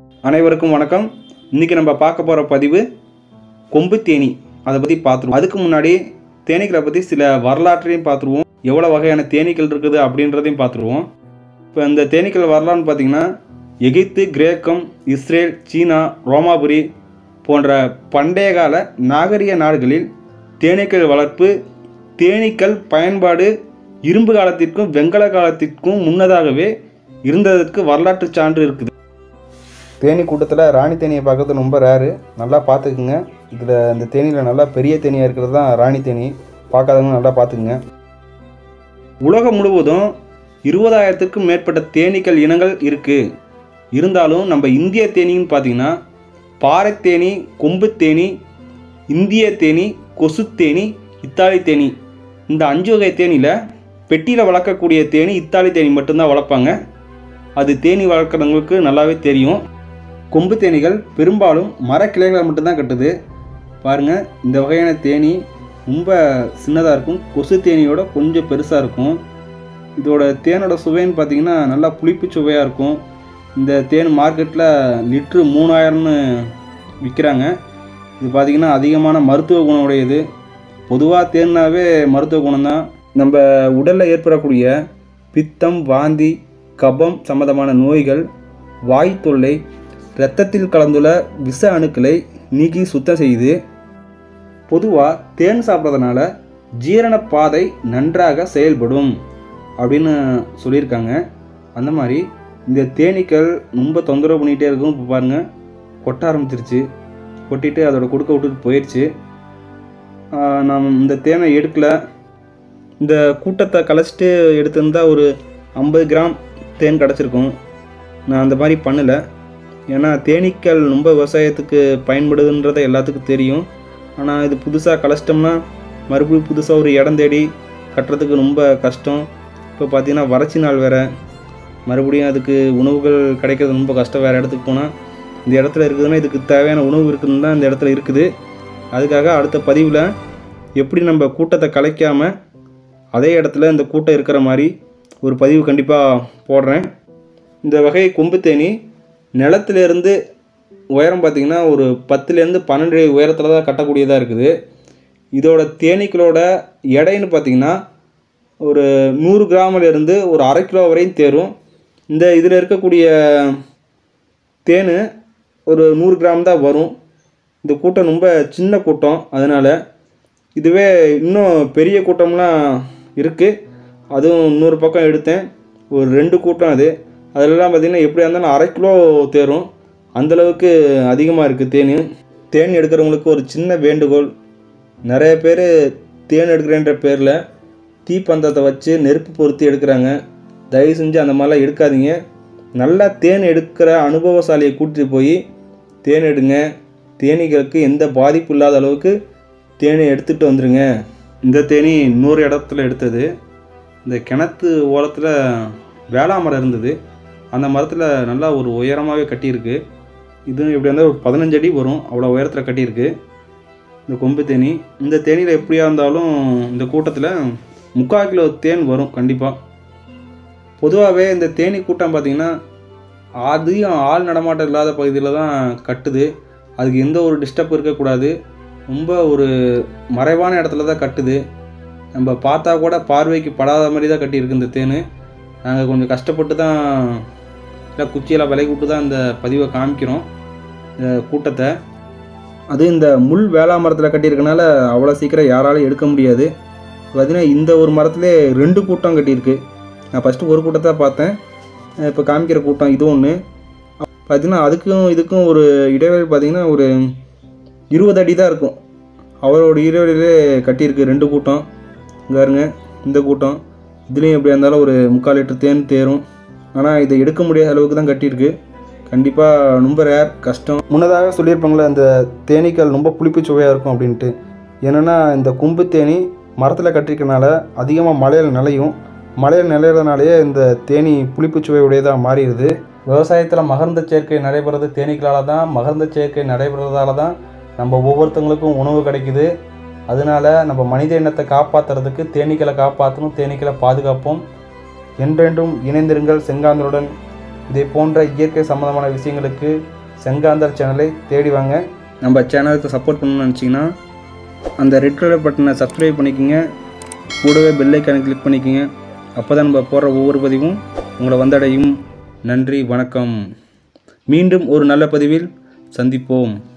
அனைவருக்கும் வணக்கம் இன்றைக்கி நம்ம பார்க்க போகிற பதிவு கொம்பு தேனி அதை பற்றி பார்த்துருவோம் அதுக்கு முன்னாடி தேனீக்களை பற்றி சில வரலாற்றையும் பார்த்துருவோம் எவ்வளோ வகையான தேனீக்கள் இருக்குது அப்படின்றதையும் பார்த்துருவோம் இப்போ இந்த தேனீக்கள் வரலாறுன்னு பார்த்தீங்கன்னா எகிப்து கிரேக்கம் இஸ்ரேல் சீனா ரோமாபுரி போன்ற பண்டைய கால நாகரிக நாடுகளில் தேனீக்கள் வளர்ப்பு தேனீக்கள் பயன்பாடு இரும்பு காலத்திற்கும் வெங்கல காலத்திற்கும் முன்னதாகவே இருந்ததற்கு வரலாற்று சான்று இருக்குது தேனி கூட்டத்தில் ராணி தேனியை பார்க்கறது ரொம்ப ரேரு நல்லா பார்த்துக்குங்க இதில் இந்த தேனியில் நல்லா பெரிய தேனியாக இருக்கிறது தான் ராணி தேனி பார்க்காதவங்க நல்லா பார்த்துக்குங்க உலகம் முழுவதும் இருபதாயிரத்துக்கும் மேற்பட்ட தேனீக்கள் இனங்கள் இருக்குது இருந்தாலும் நம்ம இந்திய தேனின்னு பார்த்தீங்கன்னா பாறை தேனி கொம்பு தேனி இந்திய தேனி கொசு தேனி இத்தாலி தேனி இந்த அஞ்சு வகை தேனியில் பெட்டியில் வளர்க்கக்கூடிய தேனி இத்தாலி தேனி மட்டும்தான் வளர்ப்பாங்க அது தேனி வளர்க்குறவங்களுக்கு நல்லாவே தெரியும் கொம்பு தேனீகள் பெரும்பாலும் மரக்கிளைகளை மட்டும்தான் கட்டுது பாருங்கள் இந்த வகையான தேனி ரொம்ப சின்னதாக இருக்கும் கொசு தேனியோட கொஞ்சம் பெருசாக இருக்கும் இதோட தேனோட சுவைன்னு பார்த்தீங்கன்னா நல்லா புளிப்பு சுவையாக இருக்கும் இந்த தேன் மார்க்கெட்டில் லிட்ரு மூணாயிரம்னு விற்கிறாங்க இது பார்த்திங்கன்னா அதிகமான மருத்துவ குணம் உடையது பொதுவாக தேன்னாவே மருத்துவ குணம் தான் நம்ம உடலில் ஏற்படக்கூடிய பித்தம் வாந்தி கபம் சம்பந்தமான நோய்கள் வாய் தொல்லை இரத்தத்தில் கலந்துள்ள விஷ அணுக்களை நீக்கி சுத்தம் செய்யுது பொதுவாக தேன் சாப்பிட்றதுனால ஜீரண பாதை நன்றாக செயல்படும் அப்படின்னு சொல்லியிருக்காங்க அந்த மாதிரி இந்த தேனீக்கள் ரொம்ப தொந்தரவு பண்ணிகிட்டே இருக்கும் இப்போ பாருங்கள் கொட்ட ஆரம்பிச்சிருச்சு கொட்டிட்டு அதோட கொடுக்க விட்டுட்டு போயிடுச்சு ஆஹ் நாம் இந்த தேனை எடுக்கல இந்த கூட்டத்தை கலைச்சிட்டு எடுத்திருந்தா ஒரு ஐம்பது கிராம் தேன் கிடச்சிருக்கும் நான் அந்த மாதிரி பண்ணலை ஏன்னா தேனீக்கள் ரொம்ப விவசாயத்துக்கு பயன்படுதுன்றது எல்லாத்துக்கும் தெரியும் ஆனால் இது புதுசாக கலைச்சிட்டோம்னா மறுபடியும் புதுசாக ஒரு இடம் தேடி கட்டுறதுக்கு ரொம்ப கஷ்டம் இப்போ பார்த்தீங்கன்னா வறட்சி நாள் வேறு மறுபடியும் அதுக்கு உணவுகள் கிடைக்கிறது ரொம்ப கஷ்டம் வேறு இடத்துக்கு போனால் இந்த இடத்துல இருக்குதுன்னா இதுக்கு தேவையான உணவு இருக்குதுன்னு தான் இந்த இடத்துல இருக்குது அதுக்காக அடுத்த பதிவில் எப்படி நம்ம கூட்டத்தை கலைக்காமல் அதே இடத்துல இந்த கூட்டம் இருக்கிற மாதிரி ஒரு பதிவு கண்டிப்பாக போடுறேன் இந்த வகை கொம்பு தேனி நிலத்திலேருந்து உயரம் பார்த்திங்கன்னா ஒரு பத்துலேருந்து பன்னெண்டு உயரத்தில் தான் கட்டக்கூடியதாக இருக்குது இதோட தேனீக்களோட எடைன்னு பார்த்திங்கன்னா ஒரு நூறு கிராமிலேருந்து ஒரு அரை கிலோ வரையும் தேரும் இந்த இதில் இருக்கக்கூடிய தேன் ஒரு நூறு கிராம் தான் வரும் இந்த கூட்டம் ரொம்ப சின்ன கூட்டம் அதனால் இதுவே இன்னும் பெரிய கூட்டம்லாம் இருக்குது அதுவும் இன்னொரு பக்கம் எடுத்தேன் ஒரு ரெண்டு கூட்டம் அது அதிலலாம் பார்த்திங்கன்னா எப்படியா இருந்தாலும் அரை கிலோ தேரும் அந்தளவுக்கு அதிகமாக இருக்குது தேன் தேன் எடுக்கிறவங்களுக்கு ஒரு சின்ன வேண்டுகோள் நிறைய பேர் தேன் எடுக்கிறேன்ற பேரில் தீப்பந்தத்தை வச்சு நெருப்பு பொருத்தி எடுக்கிறாங்க தயவு செஞ்சு அந்த மாதிரிலாம் எடுக்காதீங்க நல்லா தேன் எடுக்கிற அனுபவசாலியை கூட்டிட்டு போய் தேன் எடுங்க தேனீகளுக்கு எந்த பாதிப்பு இல்லாத அளவுக்கு தேனை எடுத்துகிட்டு வந்துடுங்க இந்த தேனி இன்னொரு இடத்துல எடுத்தது இந்த கிணத்து ஓரத்தில் வேளா மரம் இருந்தது அந்த மரத்தில் நல்லா ஒரு உயரமாகவே கட்டியிருக்கு இது எப்படி இருந்தால் ஒரு பதினஞ்சு அடி வரும் அவ்வளோ உயரத்தில் கட்டியிருக்கு இந்த கொம்பு தேனி இந்த தேனியில் எப்படியா இருந்தாலும் இந்த கூட்டத்தில் முக்கால் கிலோ தேன் வரும் கண்டிப்பாக பொதுவாகவே இந்த தேனி கூட்டம் பார்த்திங்கன்னா அதிகம் ஆள் நடமாட்டம் இல்லாத பகுதியில் தான் கட்டுது அதுக்கு எந்த ஒரு டிஸ்டர்ப் இருக்கக்கூடாது ரொம்ப ஒரு மறைவான இடத்துல தான் கட்டுது நம்ம பார்த்தா கூட பார்வைக்கு படாத மாதிரி தான் கட்டியிருக்கு இந்த தேன் நாங்கள் கொஞ்சம் கஷ்டப்பட்டு தான் இல்லை குச்சியில் விலை விட்டு தான் இந்த பதிவை காமிக்கிறோம் இந்த கூட்டத்தை அது இந்த முள் வேளா மரத்தில் கட்டியிருக்கனால அவ்வளோ சீக்கிரம் யாராலும் எடுக்க முடியாது பார்த்தீங்கன்னா இந்த ஒரு மரத்துலேயே ரெண்டு கூட்டம் கட்டியிருக்கு நான் ஃபஸ்ட்டு ஒரு கூட்டத்தை பார்த்தேன் இப்போ காமிக்கிற கூட்டம் இது ஒன்று பார்த்தீங்கன்னா அதுக்கும் இதுக்கும் ஒரு இடைவெளி பார்த்தீங்கன்னா ஒரு இருபது அடி தான் இருக்கும் அவரோட இடைவெளியிலே கட்டியிருக்கு ரெண்டு கூட்டம் இங்க பாருங்க இந்த கூட்டம் இதுலேயும் எப்படியா இருந்தாலும் ஒரு முக்கால் லிட்டர் தேன் தேரும் ஆனால் இதை எடுக்க முடியாத அளவுக்கு தான் கட்டியிருக்கு கண்டிப்பாக ரொம்ப ரேர் கஷ்டம் முன்னதாக சொல்லியிருப்பாங்களே அந்த தேனீக்கள் ரொம்ப புளிப்பு சுவையாக இருக்கும் அப்படின்ட்டு என்னென்னா இந்த கொம்பு தேனி மரத்தில் கட்டிருக்கனால அதிகமாக மழையில் நிலையும் மழையில் நிலையிறதுனாலேயே இந்த தேனி புளிப்பு சுவை உடையதாக மாறிடுது விவசாயத்தில் மகர்ந்த சேர்க்கை நடைபெறது தேனீக்களால் தான் மகர்ந்த சேர்க்கை நடைபெறதால தான் நம்ம ஒவ்வொருத்தங்களுக்கும் உணவு கிடைக்குது அதனால நம்ம மனித இனத்தை காப்பாற்றுறதுக்கு தேனீக்களை காப்பாற்றணும் தேனீக்களை பாதுகாப்போம் என்றென்றும் இணைந்திருங்கள் செங்காந்தருடன் இதை போன்ற இயற்கை சம்பந்தமான விஷயங்களுக்கு செங்காந்தர் சேனலை தேடி வாங்க நம்ம சேனலுக்கு சப்போர்ட் பண்ணணும்னு நினச்சிங்கன்னா அந்த ரெட் கலர் பட்டனை சப்ஸ்கிரைப் பண்ணிக்கோங்க கூடவே பெல் ஐக்கானை கிளிக் பண்ணிக்கோங்க அப்போ தான் நம்ம போடுற ஒவ்வொரு பதிவும் உங்களை வந்தடையும் நன்றி வணக்கம் மீண்டும் ஒரு நல்ல பதிவில் சந்திப்போம்